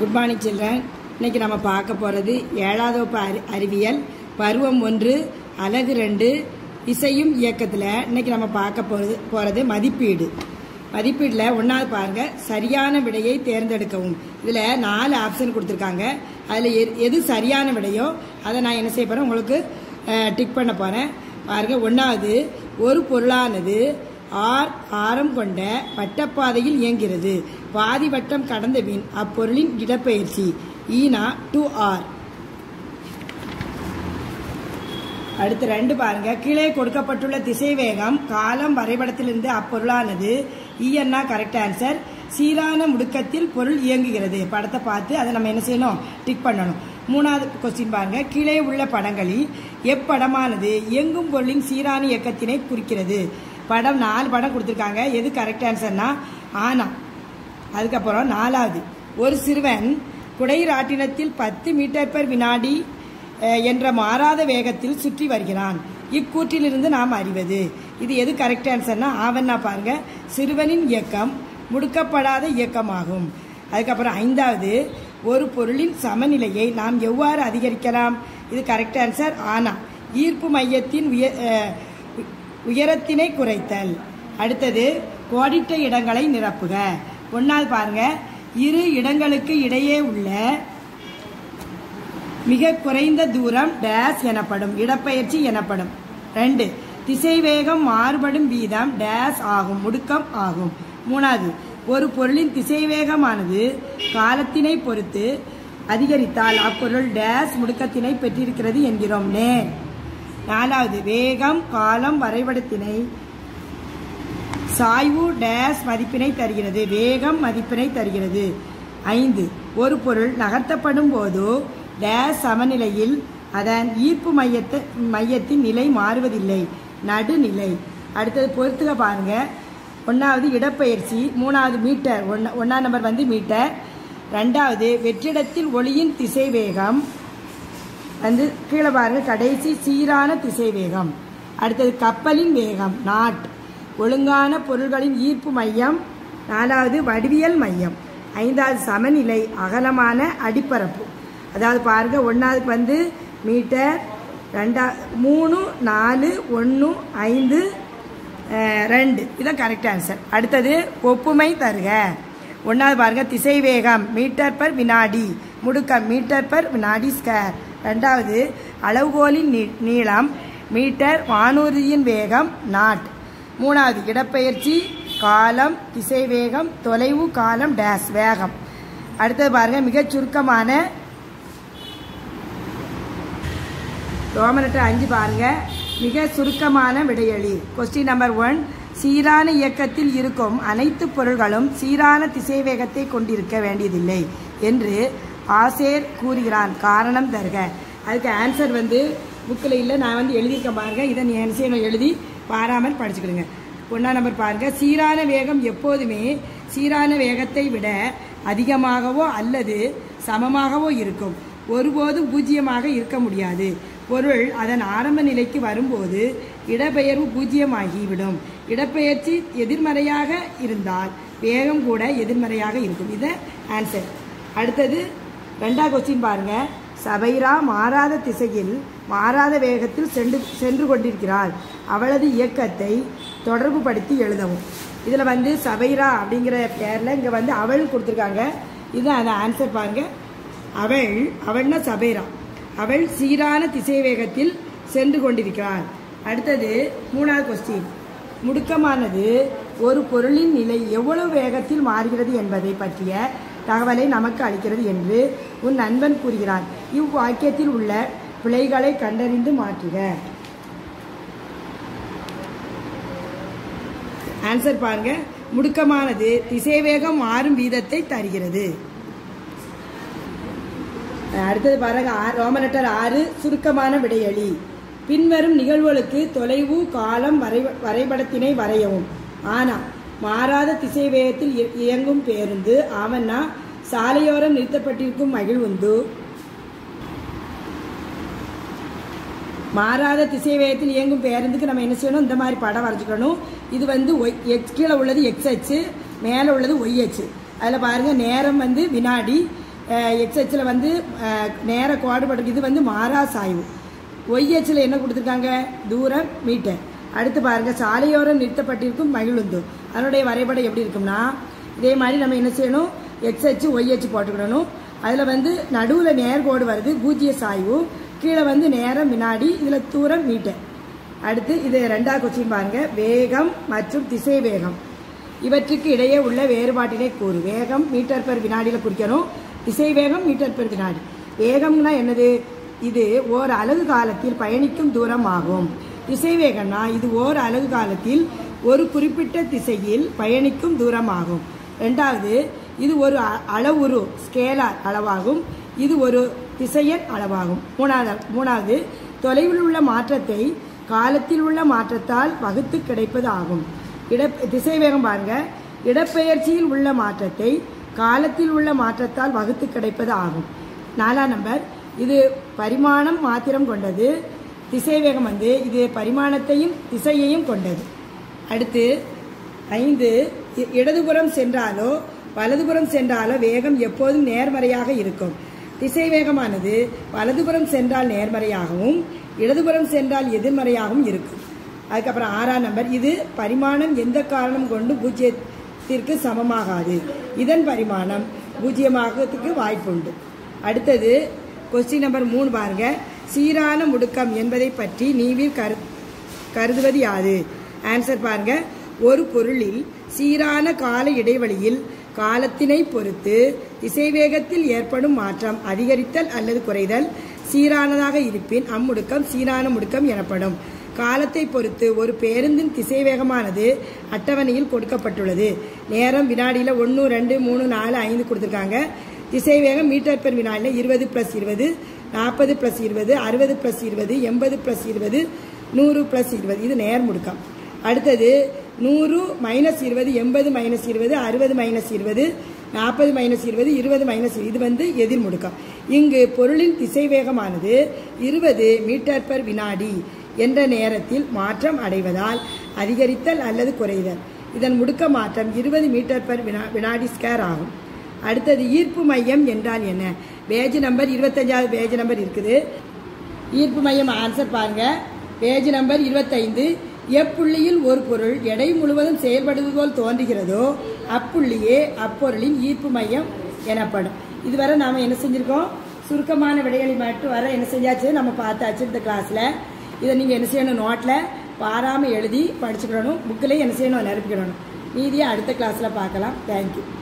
good morning children இன்னைக்கு நம்ம பார்க்க போகிறது ஏழாவது வகுப்பு அறி அறிவியல் பருவம் ஒன்று அலகு ரெண்டு இசையும் இயக்கத்தில் இன்னைக்கு நம்ம பார்க்க போகிறது போகிறது மதிப்பீடு மதிப்பீடில் ஒன்றாவது பாருங்க சரியான விடையை தேர்ந்தெடுக்கவும் இதில் நாலு ஆப்ஷன் கொடுத்துருக்காங்க அதில் எது எது சரியான விடையோ அதை நான் என்ன செய்ய போகிறேன் உங்களுக்கு டிக் பண்ண போகிறேன் பாருங்க ஒன்றாவது ஒரு பொருளானது ஆர் ஆரம் கொண்ட வட்டப்பாதையில் இயங்கிறது பாதி வட்டம் கடந்த பின் அப்பொருளின் இடப்பெயர்ச்சி ஈனா டு ஆர் அடுத்து ரெண்டு பாருங்க கீழே கொடுக்கப்பட்டுள்ள திசைவேகம் காலம் வரைபடத்திலிருந்து அப்பொருளானது ஈஎன்னா கரெக்ட் ஆன்சர் சீரான முடுக்கத்தில் பொருள் இயங்குகிறது படத்தை பார்த்து அதை நம்ம என்ன செய்யணும் டிக் பண்ணணும் மூணாவது கொஸ்டின் பாருங்க கீழே உள்ள படங்களில் எப்படமானது இயங்கும் பொருளின் சீரான இயக்கத்தினை குறிக்கிறது படம் நாலு படம் கொடுத்துருக்காங்க எது கரெக்ட் ஆன்சர்னா ஆனா அதுக்கப்புறம் நாலாவது ஒரு சிறுவன் குடைராட்டினத்தில் பத்து மீட்டர் பெர் வினாடி அஹ், என்ற மாறாத வேகத்தில் சுற்றி வருகிறான் இக்கூற்றிலிருந்து நாம் அறிவது இது எது கரெக்ட் ஆன்சர்னா ஆவன்னா பாருங்க சிறுவனின் இயக்கம் முடுக்கப்படாத இயக்கமாகும் அதுக்கப்புறம் ஐந்தாவது ஒரு பொருளின் சமநிலையை நாம் எவ்வாறு அதிகரிக்கலாம் இது கரெக்ட் ஆன்சர் ஆனா ஈர்ப்பு மையத்தின் உய அஹ், உயரத்தினை குறைத்தல் அடுத்தது கோடிட்ட இடங்களை நிரப்புக ஒன்றாவது பாருங்க இரு இடங்களுக்கு இடையே உள்ள மிக குறைந்த தூரம் டேஸ் எனப்படும் இடப்பெயர்ச்சி எனப்படும் ரெண்டு திசைவேகம் மாறுபடும் வீதம் டேஸ் ஆகும் முடுக்கம் ஆகும் மூணாவது ஒரு பொருளின் திசைவேகமானது காலத்தினை பொறுத்து அதிகரித்தால் அப்பொருள் டேஸ் முடுக்கத்தினை பெற்றிருக்கிறது என்கிறோம் நேர் நாலாவது வேகம் காலம் வரைபடத்தினை சாய்வு டேஸ் மதிப்பினை தருகிறது வேகம் மதிப்பினை தருகிறது ஐந்து ஒரு பொருள் நகர்த்தப்படும் போது டேஸ் சமநிலையில் அதன் ஈர்ப்பு மையத்தை மையத்தின் நிலை மாறுவதில்லை நடுநிலை அடுத்தது பொறுத்துக பாருங்க ஒன்றாவது இடப்பெயர்ச்சி மூணாவது மீட்டர் ஒன்னா ஒன்றாம் நம்பர் வந்து மீட்டர் ரெண்டாவது வெற்றிடத்தில் ஒளியின் திசை வேகம் வந்து கீழே பாருங்க கடைசி சீரான திசை வேகம் அடுத்தது கப்பலின் வேகம் நாட் ஒழுங்கான பொருள்களின் ஈர்ப்பு மையம் நாலாவது வடிவியல் மையம் ஐந்தாவது சமநிலை அகலமான அடிப்பரப்பு அதாவது பாருங்க ஒன்றாவதுக்கு வந்து மீட்டர் ரெண்டா மூணு நாலு ஒன்று ஐந்து அஹ், ரெண்டு இதான் கரெக்ட் ஆன்சர் அடுத்தது ஒப்புமை தருக ஒன்றாவது பாருங்க திசை வேகம் மீட்டர் பர் வினாடி முடுக்கம் மீட்டர் பர் வினாடி ஸ்கேர் ரெண்டாவது அளவுகோலின் நீ- நீளம் மீட்டர் வானூர்தியின் வேகம் நாட் மூணாவது இடப்பெயர்ச்சி காலம் திசை வேகம் தொலைவு காலம் டேஸ் வேகம் அடுத்தது பாருங்க மிகச் சுருக்கமான ரோமனட்டு அஞ்சு பாருங்க மிக சுருக்கமான விடையளி கொஸ்டின் நம்பர் ஒன் சீரான இயக்கத்தில் இருக்கும் அனைத்து பொருள்களும் சீரான திசைவேகத்தை கொண்டிருக்க வேண்டியதில்லை என்று ஆசேர் கூறுகிறான் காரணம் தருக அதுக்கு ஆன்சர் வந்து புக்கில் இல்லை நான் வந்து எழுதியிருக்க பாருங்க இதை நீ என்ன செய்யணும் எழுதி பாராமல் படிச்சுக்கிடுங்க ஒன்றாம் நம்பர் பாருங்க சீரான வேகம் எப்போதுமே சீரான வேகத்தை விட அதிகமாகவோ அல்லது சமமாகவோ இருக்கும் ஒருபோதும் பூஜ்ஜியமாக இருக்க முடியாது பொருள் அதன் ஆரம்ப நிலைக்கு வரும்போது இடப்பெயர்வு பூஜ்ஜியமாகிவிடும் இடப்பெயர்ச்சி எதிர்மறையாக இருந்தால் வேகம் கூட எதிர்மறையாக இருக்கும் இது ஆன்சர் அடுத்தது ரெண்டாவது கொஸ்டின் பாருங்க சபைரா மாறாத திசையில் மாறாத வேகத்தில் சென்று சென்று கொண்டிருக்கிறாள் அவளது இயக்கத்தை தொடர்புபடுத்தி எழுதவும் இதில் வந்து சபைரா அப்படிங்கிற பேரில் இங்கே வந்து அவள் கொடுத்துருக்காங்க இதுதான் அந்த ஆன்சர் பாருங்க அவள் அவள்னா சபைரா அவள் சீரான திசை வேகத்தில் சென்று கொண்டிருக்கிறாள் அடுத்தது மூணாவது கொஸ்டின் முடுக்கமானது ஒரு பொருளின் நிலை எவ்வளவு வேகத்தில் மாறுகிறது என்பதை பற்றிய தகவலை நமக்கு அளிக்கிறது என்று உன் நண்பன் கூறுகிறான் இவ்வாக்கியத்தில் உள்ள பிழைகளை கண்டறிந்து மாற்றுக ஆன்சர் பாருங்க முடுக்கமானது திசைவேகம் மாறும் வீதத்தை தருகிறது அடுத்தது பாருங்க ஆ- ரோமன் லெட்டர் ஆறு சுருக்கமான விடையளி பின்வரும் நிகழ்வுகளுக்கு தொலைவு காலம் வரை வரைபடத்தினை வரையவும் ஆனா மாறாத திசை வேகத்தில் இய- இயங்கும் பேருந்து ஆவன்னா சாலையோரம் நிறுத்தப்பட்டிருக்கும் மகிழ்வுந்து மாறாத திசை வேகத்தில் இயங்கும் பேருந்துக்கு நம்ம என்ன செய்யணும் இந்த மாதிரி படம் வரைஞ்சிக்கணும் இது வந்து ஒய் எக்ஸ் கீழே உள்ளது எக்ஸ் அச்சு மேலே உள்ளது ஒய் அச்சு அதில் பாருங்கள் நேரம் வந்து வினாடி எக்ஸ்ஹெச்சில் வந்து அஹ், நேர கோடுபட்டு இது வந்து மாறா சாய்வு ஒய்ஹெச்சில் என்ன கொடுத்துருக்காங்க தூரம் மீட்டர் அடுத்து பாருங்க சாலையோரம் நிறுத்தப்பட்டிருக்கும் மகிழுந்து அதனுடைய வரைபடம் எப்படி இருக்கும்னா இதே மாதிரி நம்ம என்ன செய்யணும் எக்ஸ்ஹெச் ஒய்ஹெச் போட்டுக்கிடணும் அதில் வந்து நடுவில் நேர்கோடு வருது பூஜ்ஜிய சாய்வு கீழே வந்து நேரம் வினாடி இதில் தூரம் மீட்டர் அடுத்து இது ரெண்டாவது கொஸ்டின் பாருங்க வேகம் மற்றும் திசை வேகம் இவற்றுக்கு இடையே உள்ள வேறுபாட்டினை கூறு வேகம் மீட்டர் பெர் வினாடியில் குறிக்கணும் திசை வேகம் மீட்டர் பெர் வினாடி வேகம்னா என்னது இது ஓர் அலகு காலத்தில் பயணிக்கும் தூரம் ஆகும் திசை வேகம்னா இது ஓர் அலகு காலத்தில் ஒரு குறிப்பிட்ட திசையில் பயணிக்கும் தூரம் ஆகும் ரெண்டாவது இது ஒரு அ- அளவுரு ஸ்கேலார் அளவாகும் இது ஒரு திசையன் அளவாகும் மூணாவது மூணாவது தொலைவில் உள்ள மாற்றத்தை காலத்தில் உள்ள மாற்றத்தால் வகுத்து கிடைப்பது ஆகும் இட திசை வேகம் பாருங்க இடப்பெயர்ச்சியில் உள்ள மாற்றத்தை காலத்தில் உள்ள மாற்றத்தால் வகுத்து கிடைப்பது ஆகும் நாலாம் நம்பர் இது பரிமாணம் மாத்திரம் கொண்டது திசை வேகம் வந்து இது பரிமாணத்தையும் திசையையும் கொண்டது அடுத்து ஐந்து இ- இடதுபுறம் சென்றாலோ வலதுபுறம் சென்றாலோ வேகம் எப்போதும் நேர்மறையாக இருக்கும் திசை வேகமானது வலதுபுறம் சென்றால் நேர்மறையாகவும் இடதுபுறம் சென்றால் எதிர்மறையாகவும் இருக்கும் அதுக்கப்புறம் ஆறாம் நம்பர் இது பரிமாணம் எந்த காரணம் கொண்டு பூஜ்ஜியத்திற்கு சமமாகாது இதன் பரிமாணம் பூஜ்ஜியமாகறதுக்கு வாய்ப்புண்டு அடுத்தது கொஸ்டின் நம்பர் மூணு பாருங்க சீரான முடுக்கம் என்பதை பற்றி நீவில் கரு கருதுவது யாது ஆன்சர் பாருங்க ஒரு பொருளில் சீரான கால இடைவெளியில் காலத்தினை பொறுத்து திசைவேகத்தில் ஏற்படும் மாற்றம் அதிகரித்தல் அல்லது குறைதல் சீரானதாக இருப்பின் அம்முடுக்கம் சீரான முடுக்கம் எனப்படும் காலத்தை பொறுத்து ஒரு பேருந்தின் திசைவேகமானது அட்டவணையில் கொடுக்கப்பட்டுள்ளது நேரம் வினாடியில் ஒன்று ரெண்டு மூணு நாலு ஐந்து கொடுத்துருக்காங்க திசைவேகம் மீட்டர் பெர் வினாடியில் இருபது ப்ளஸ் இருபது நாற்பது ப்ளஸ் இருபது அறுபது ப்ளஸ் இருபது எண்பது ப்ளஸ் இருபது நூறு ப்ளஸ் இருபது இது நேர் முடுக்கம் அடுத்தது நூறு மைனஸ் இருபது எண்பது மைனஸ் இருபது அறுபது மைனஸ் இருபது நாற்பது மைனஸ் இருபது இருபது மைனஸ் இது வந்து எதிர் முடுக்கம் இங்கு பொருளின் திசைவேகமானது இருபது மீட்டர் பெர் வினாடி என்ற நேரத்தில் மாற்றம் அடைவதால் அதிகரித்தல் அல்லது குறைதல் இதன் முடுக்க மாற்றம் இருபது மீட்டர் பெர் வினா வினாடி ஸ்கேர் ஆகும் அடுத்தது ஈர்ப்பு மையம் என்றால் என்ன பேஜ் நம்பர் இருபத்தஞ்சாவது பேஜ் நம்பர் இருக்குது ஈர்ப்பு மையம் ஆன்சர் பாருங்க பேஜ் நம்பர் இருபத்தைந்து எப்புள்ளியில் ஒரு பொருள் எடை முழுவதும் செயல்படுவது போல் தோன்றுகிறதோ அப்புள்ளியே அப்பொருளின் ஈர்ப்பு மையம் எனப்படும் இதுவரை நாம என்ன செஞ்சிருக்கோம் சுருக்கமான விடைகளை மட்டும் வர என்ன செஞ்சாச்சு நம்ம பார்த்தாச்சு இந்த கிளாஸ்ல இதை நீங்க என்ன செய்யணும் நோட்ல பாராம எழுதி படிச்சுக்கிடணும் புக்கிலே என்ன செய்யணும் நிரப்பிக்கிடணும் மீதியை அடுத்த கிளாஸ்ல பார்க்கலாம் தேங்க்யூ